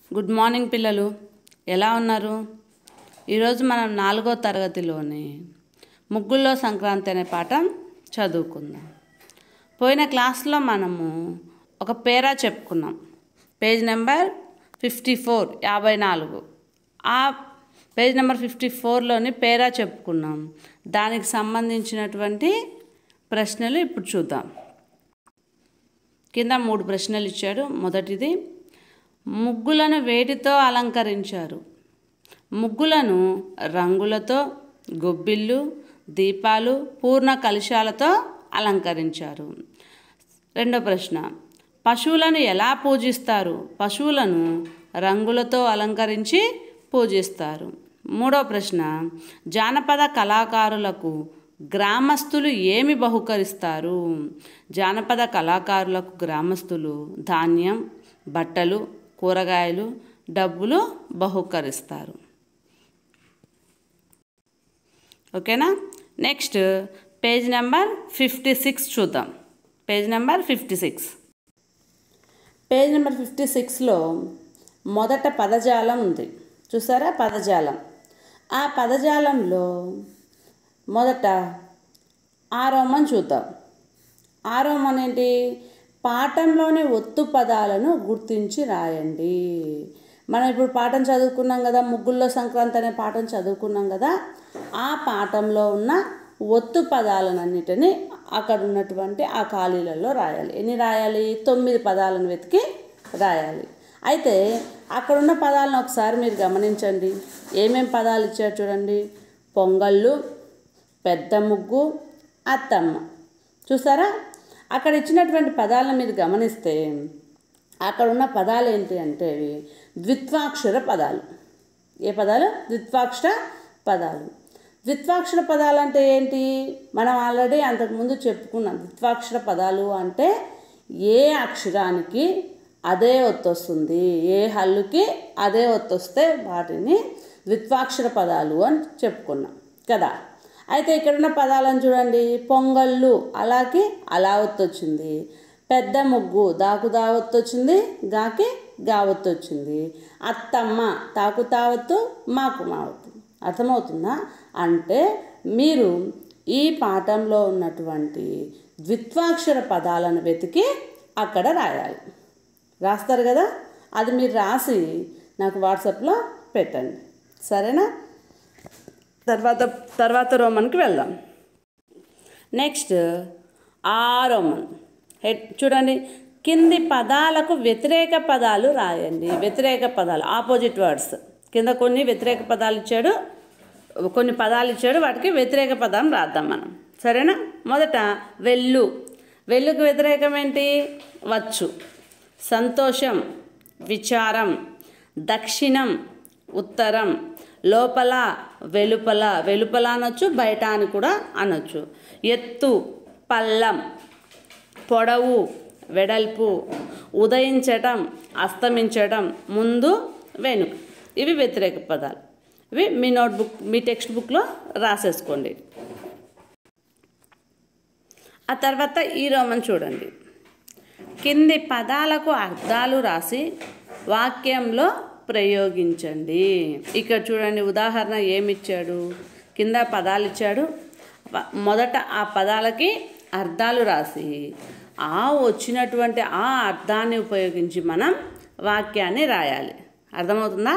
good morning పిల్లలు ఎలా ఉన్నారు ఈరోజు మనం నాలుగో తరగతిలోని ముగ్గుల్లో సంక్రాంతి అనే పాఠం చదువుకుందాం పోయిన క్లాస్లో మనము ఒక పేరా చెప్పుకున్నాం పేజ్ నెంబర్ ఫిఫ్టీ ఫోర్ యాభై నాలుగు ఆ పేజ్ నెంబర్ ఫిఫ్టీ ఫోర్లోని పేరా చెప్పుకున్నాం దానికి సంబంధించినటువంటి ప్రశ్నలు ఇప్పుడు చూద్దాం కింద మూడు ప్రశ్నలు ఇచ్చాడు మొదటిది ముగ్గులను వేటితో అలంకరించారు ముగ్గులను రంగులతో గొబ్బిళ్ళు దీపాలు పూర్ణ కలశాలతో అలంకరించారు రెండో ప్రశ్న పశువులను ఎలా పూజిస్తారు పశువులను రంగులతో అలంకరించి పూజిస్తారు మూడో ప్రశ్న జానపద కళాకారులకు గ్రామస్తులు ఏమి బహుకరిస్తారు జానపద కళాకారులకు గ్రామస్తులు ధాన్యం బట్టలు కూరగాయలు డబ్బులు బహుకరిస్తారు ఓకేనా next page number fifty six చూద్దాం page number fifty six page number fifty సిక్స్లో మొదట పదజాలం ఉంది చూసారా పదజాలం ఆ పదజాలంలో మొదట ఆరోమం చూద్దాం ఆరోమం ఏంటి పాఠంలోని ఒత్తు పదాలను గుర్తించి రాయండి మనం ఇప్పుడు పాఠం చదువుకున్నాం కదా ముగ్గుల్లో సంక్రాంతి అనే పాఠం చదువుకున్నాం కదా ఆ పాఠంలో ఉన్న ఒత్తు పదాలన్నిటిని అక్కడ ఉన్నటువంటి ఆ ఖాళీలలో రాయాలి ఎన్ని రాయాలి తొమ్మిది పదాలను వెతికి రాయాలి అయితే అక్కడ ఉన్న పదాలను ఒకసారి మీరు గమనించండి ఏమేం పదాలు ఇచ్చారు చూడండి పొంగళ్ళు పెద్ద ముగ్గు అత్తమ్మ చూసారా అక్కడ ఇచ్చినటువంటి పదాలను మీరు గమనిస్తే అక్కడ ఉన్న పదాలు ఏంటి అంటే అవి ద్విత్వాక్షర పదాలు ఏ పదాలు ద్విత్వాక్షర పదాలు ద్విత్వాక్షర పదాలు అంటే ఏంటి మనం ఆల్రెడీ అంతకుముందు చెప్పుకున్నాం ద్విత్వాక్షర పదాలు అంటే ఏ అక్షరానికి అదే ఒత్తొస్తుంది ఏ హల్లుకి అదే ఒత్తొస్తే వాటిని ద్విత్వాక్షర పదాలు అని చెప్పుకున్నాం కదా అయితే ఇక్కడ ఉన్న పదాలను చూడండి పొంగళ్ళు అలాకి అలా ఒత్తొచ్చింది పెద్ద ముగ్గు దాకు దావత్తు వచ్చింది గాకి గావత్తు వచ్చింది అత్తమ్మ తాకు తావత్తు మాకు మావత్తు అర్థమవుతుందా అంటే మీరు ఈ పాఠంలో ఉన్నటువంటి ద్విత్వాక్షర పదాలను వెతికి అక్కడ రాయాలి రాస్తారు కదా అది మీరు రాసి నాకు వాట్సాప్లో పెట్టండి సరేనా తర్వాత తర్వాత రోమన్కి వెళ్దాం నెక్స్ట్ ఆ రోమన్ హెడ్ చూడండి కింది పదాలకు వ్యతిరేక పదాలు రాయండి వ్యతిరేక పదాలు ఆపోజిట్ వర్డ్స్ కింద కొన్ని వ్యతిరేక పదాలు ఇచ్చాడు కొన్ని పదాలు ఇచ్చాడు వాటికి వ్యతిరేక పదం రాద్దాం మనం సరేనా మొదట వెళ్ళు వెళ్ళుకు వ్యతిరేకం ఏంటి వచ్చు సంతోషం విచారం దక్షిణం ఉత్తరం లోపల వెలుపల వెలుపల అనొచ్చు బయట అని కూడా అనొచ్చు ఎత్తు పల్లం పొడవు వెడల్పు ఉదయించటం అస్తమించటం ముందు వెనుక ఇవి వ్యతిరేక పదాలు ఇవి మీ నోట్బుక్ మీ టెక్స్ట్ బుక్లో రాసేసుకోండి ఆ తర్వాత ఈ రోమన్ చూడండి కింది పదాలకు అర్థాలు రాసి వాక్యంలో ప్రయోగించండి ఇక్కడ చూడండి ఉదాహరణ ఏమిచ్చాడు కింద పదాలు ఇచ్చాడు మొదట ఆ పదాలకి అర్థాలు రాసి ఆ వచ్చినటువంటి ఆ అర్థాన్ని ఉపయోగించి మనం వాక్యాన్ని రాయాలి అర్థమవుతుందా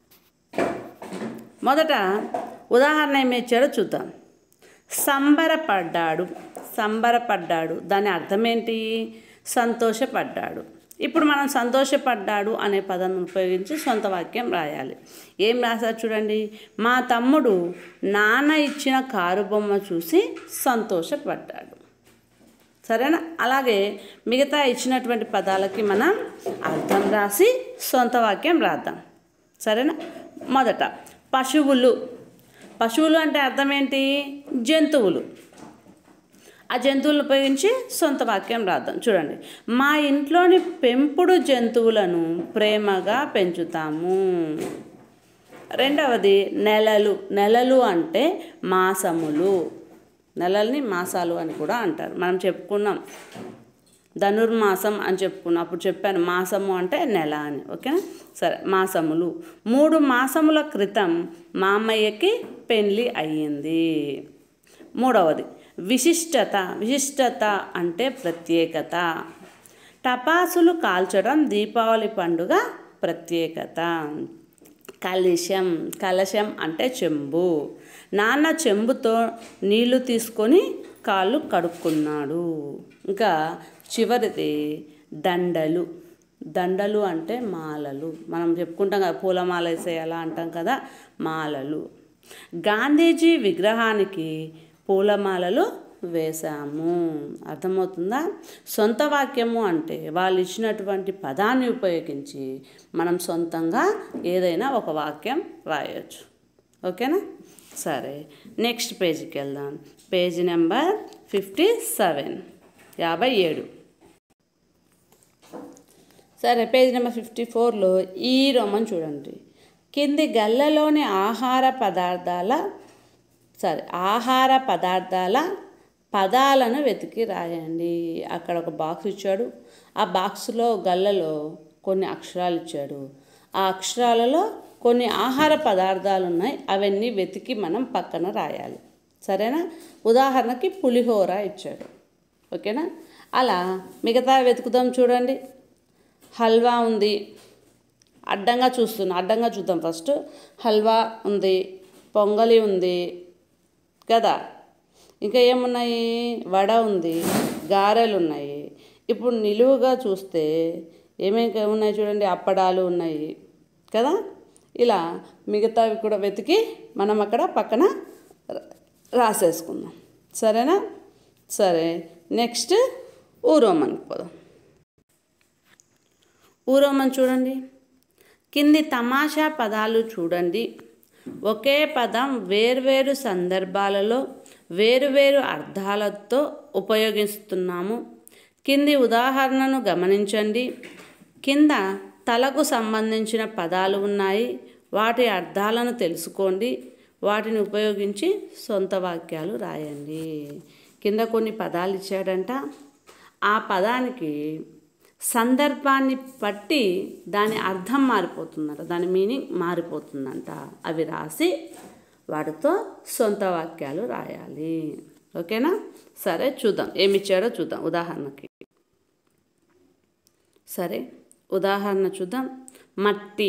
మొదట ఉదాహరణ ఏమి ఇచ్చాడో చూద్దాం సంబరపడ్డాడు సంబరపడ్డాడు దాని అర్థం ఏంటి సంతోషపడ్డాడు ఇప్పుడు మనం సంతోషపడ్డాడు అనే పదాన్ని ఉపయోగించి సొంత వాక్యం రాయాలి ఏం రాశారు చూడండి మా తమ్ముడు నాన్న ఇచ్చిన కారు బొమ్మ చూసి సంతోషపడ్డాడు సరేనా అలాగే మిగతా ఇచ్చినటువంటి పదాలకి మనం అర్థం రాసి సొంత వాక్యం రాద్దాం సరేనా మొదట పశువులు పశువులు అంటే అర్థం ఏంటి జంతువులు ఆ జంతువులను ఉపయోగించి సొంత వాక్యం రాద్దాం చూడండి మా ఇంట్లోని పెంపుడు జంతువులను ప్రేమగా పెంచుతాము రెండవది నెలలు నెలలు అంటే మాసములు నెలల్ని మాసాలు అని కూడా అంటారు మనం చెప్పుకున్నాం ధనుర్మాసం అని చెప్పుకున్నా అప్పుడు చెప్పాను మాసము అంటే నెల అని ఓకేనా సరే మాసములు మూడు మాసముల క్రితం మామయ్యకి పెళ్ళి అయ్యింది మూడవది విశిష్టత విశిష్టత అంటే ప్రత్యేకత టపాసులు కాల్చడం దీపావళి పండుగ ప్రత్యేకత కలశం కలశం అంటే చెంబు నాన్న చెంబుతో నీళ్లు తీసుకొని కాళ్ళు కడుక్కున్నాడు ఇంకా చివరిది దండలు దండలు అంటే మాలలు మనం చెప్పుకుంటాం కదా పూలమాల వేసేయాలా అంటాం కదా మాలలు గాంధీజీ విగ్రహానికి పూలమాలలు వేశాము అర్థమవుతుందా సొంత వాక్యము అంటే వాళ్ళు ఇచ్చినటువంటి పదాన్ని ఉపయోగించి మనం సొంతంగా ఏదైనా ఒక వాక్యం రాయొచ్చు ఓకేనా సరే నెక్స్ట్ పేజీకి వెళ్దాం పేజీ నెంబర్ ఫిఫ్టీ సెవెన్ యాభై ఏడు సరే పేజ్ నెంబర్ ఫిఫ్టీ ఫోర్లో ఈ రోమన్ చూడండి కింది గల్లలోని ఆహార పదార్థాల సరే ఆహార పదార్థాల పదాలను వెతికి రాయండి అక్కడ ఒక బాక్స్ ఇచ్చాడు ఆ బాక్స్లో గల్లలో కొన్ని అక్షరాలు ఇచ్చాడు ఆ అక్షరాలలో కొన్ని ఆహార పదార్థాలు ఉన్నాయి అవన్నీ వెతికి మనం పక్కన రాయాలి సరేనా ఉదాహరణకి పులిహోర ఇచ్చాడు ఓకేనా అలా మిగతా వెతుకుదాం చూడండి హల్వా ఉంది అడ్డంగా చూస్తున్నా అడ్డంగా చూద్దాం ఫస్ట్ హల్వా ఉంది పొంగలి ఉంది కదా ఇంకా ఏమున్నాయి వడ ఉంది గారెలు ఉన్నాయి ఇప్పుడు నిలువుగా చూస్తే ఏమేమి ఉన్నాయి చూడండి అప్పడాలు ఉన్నాయి కదా ఇలా మిగతావి కూడా వెతికి మనం అక్కడ పక్కన రా- రాసేసుకుందాం సరేనా సరే నెక్స్ట్ ఊరోమన్కి పోదాం ఊరోమన్ చూడండి కింది తమాషా పదాలు చూడండి ఒకే పదం వేర్వేరు సందర్భాలలో వేరువేరు అర్థాలతో ఉపయోగిస్తున్నాము కింది ఉదాహరణను గమనించండి కింద తలకు సంబంధించిన పదాలు ఉన్నాయి వాటి అర్థాలను తెలుసుకోండి వాటిని ఉపయోగించి సొంత వాక్యాలు రాయండి కింద కొన్ని పదాలు ఇచ్చాడంట ఆ పదానికి సందర్భాన్ని బట్టి దాని అర్థం మారిపోతుందంట దాని మీనింగ్ మారిపోతుందంట అవి రాసి వాటితో సొంత వాక్యాలు రాయాలి ఓకేనా సరే చూద్దాం ఏమి ఇచ్చాడో చూద్దాం ఉదాహరణకి సరే ఉదాహరణ చూద్దాం మట్టి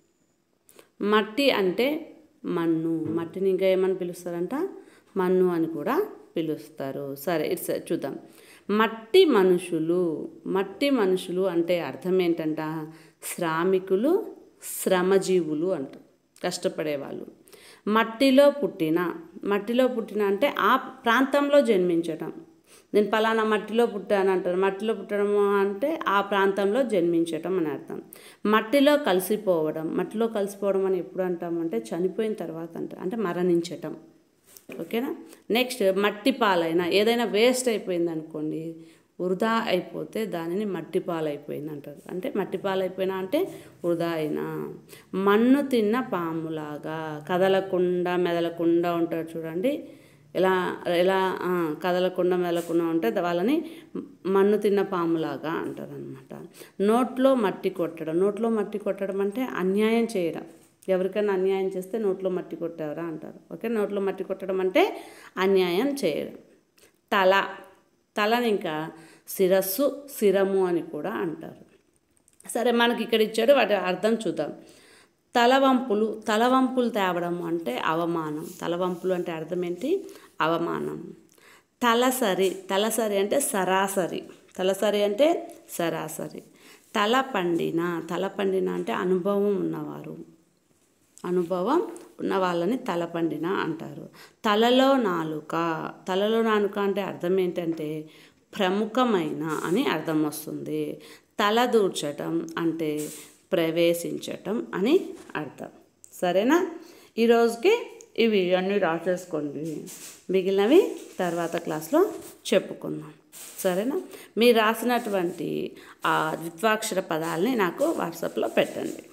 మట్టి అంటే మన్ను మట్టిని ఇంకా ఏమని పిలుస్తారంట మన్ను అని కూడా పిలుస్తారు సరే ఇట్స్ చూద్దాం మట్టి మనుషులు మట్టి మనుషులు అంటే అర్థం ఏంటంట శ్రామికులు శ్రమజీవులు అంట కష్టపడేవాళ్ళు మట్టిలో పుట్టిన మట్టిలో పుట్టిన అంటే ఆ ప్రాంతంలో జన్మించటం నేను పలానా మట్టిలో పుట్టాను అంటారు మట్టిలో పుట్టడం అంటే ఆ ప్రాంతంలో జన్మించటం అని అర్థం మట్టిలో కలిసిపోవడం మట్టిలో కలిసిపోవడం అని ఎప్పుడు అంటామంటే చనిపోయిన తర్వాత అంటారు అంటే మరణించటం ఓకేనా నెక్స్ట్ మట్టి పాలైన ఏదైనా వేస్ట్ అయిపోయింది అనుకోండి వృధా అయిపోతే దానిని మట్టి పాలైపోయింది అంటారు అంటే మట్టి పాలైపోయినా అంటే వృధా అయినా మన్ను తిన్న పాములాగా కదలకుండా మెదలకుండా ఉంటాడు చూడండి ఎలా ఎలా ఆ, కదలకుండా మెదలకుండా ఉంటే వాళ్ళని మన్ను తిన్న పాములాగా అంటారు అనమాట నోట్లో మట్టి కొట్టడం నోట్లో మట్టి కొట్టడం అంటే అన్యాయం చేయడం ఎవరికైనా అన్యాయం చేస్తే నోట్లో మట్టి కొట్టారా అంటారు ఓకే నోట్లో మట్టి కొట్టడం అంటే అన్యాయం చేయడం తల తలని ఇంకా శిరస్సు శిరము అని కూడా అంటారు సరే మనకి ఇక్కడ ఇచ్చాడు వాటి అర్థం చూద్దాం తలవంపులు తలవంపులు తేవడం అంటే అవమానం తలవంపులు అంటే అర్థం ఏంటి అవమానం తలసరి తలసరి అంటే సరాసరి తలసరి అంటే సరాసరి తల పండిన తల పండిన అంటే అనుభవం ఉన్నవారు అనుభవం ఉన్న వాళ్ళని తలపండిన అంటారు తలలో నాలుక తలలో నాలుక అంటే అర్థం ఏంటంటే ప్రముఖమైన అని అర్థం వస్తుంది తల దూర్చటం అంటే ప్రవేశించటం అని అర్థం సరేనా ఈరోజుకి ఇవి అన్నీ రాసేసుకోండి మిగిలినవి తర్వాత క్లాస్లో చెప్పుకుందాం సరేనా మీరు రాసినటువంటి ఆ ద్విత్వాక్షర పదాలని నాకు వాట్సాప్లో పెట్టండి